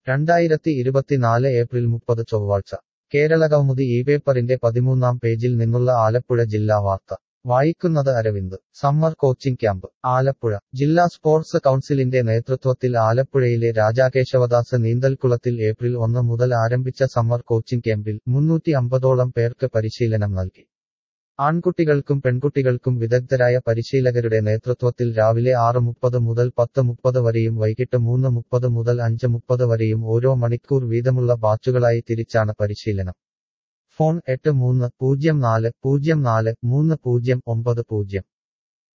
രണ്ടായിരത്തി ഇരുപത്തിനാല് ഏപ്രിൽ മുപ്പത് ചൊവ്വാഴ്ച കേരളകൗമുദി ഈ പേപ്പറിന്റെ പതിമൂന്നാം പേജിൽ നിന്നുള്ള ആലപ്പുഴ ജില്ലാ വാർത്ത വായിക്കുന്നത് Aravind summer coaching camp Alappuzha ജില്ലാ സ്പോർട്സ് കൗൺസിലിന്റെ നേതൃത്വത്തിൽ ആലപ്പുഴയിലെ രാജാകേശവദാസ് നീന്തൽക്കുളത്തിൽ ഏപ്രിൽ ഒന്ന് മുതൽ ആരംഭിച്ച സമ്മർ കോച്ചിംഗ് ക്യാമ്പിൽ മുന്നൂറ്റി അമ്പതോളം പേർക്ക് പരിശീലനം നൽകി ആൺകുട്ടികൾക്കും പെൺകുട്ടികൾക്കും വിദഗ്ധരായ പരിശീലകരുടെ നേതൃത്വത്തിൽ രാവിലെ ആറ് മുപ്പത് മുതൽ പത്ത് മുപ്പത് വരെയും വൈകിട്ട് മൂന്ന് മുപ്പത് മുതൽ അഞ്ച് മുപ്പത് വരെയും ഓരോ മണിക്കൂർ വീതമുള്ള ബാച്ചുകളായി തിരിച്ചാണ് പരിശീലനം ഫോൺ എട്ട് മൂന്ന് പൂജ്യം നാല് പൂജ്യം നാല് മൂന്ന് പൂജ്യം ഒമ്പത് പൂജ്യം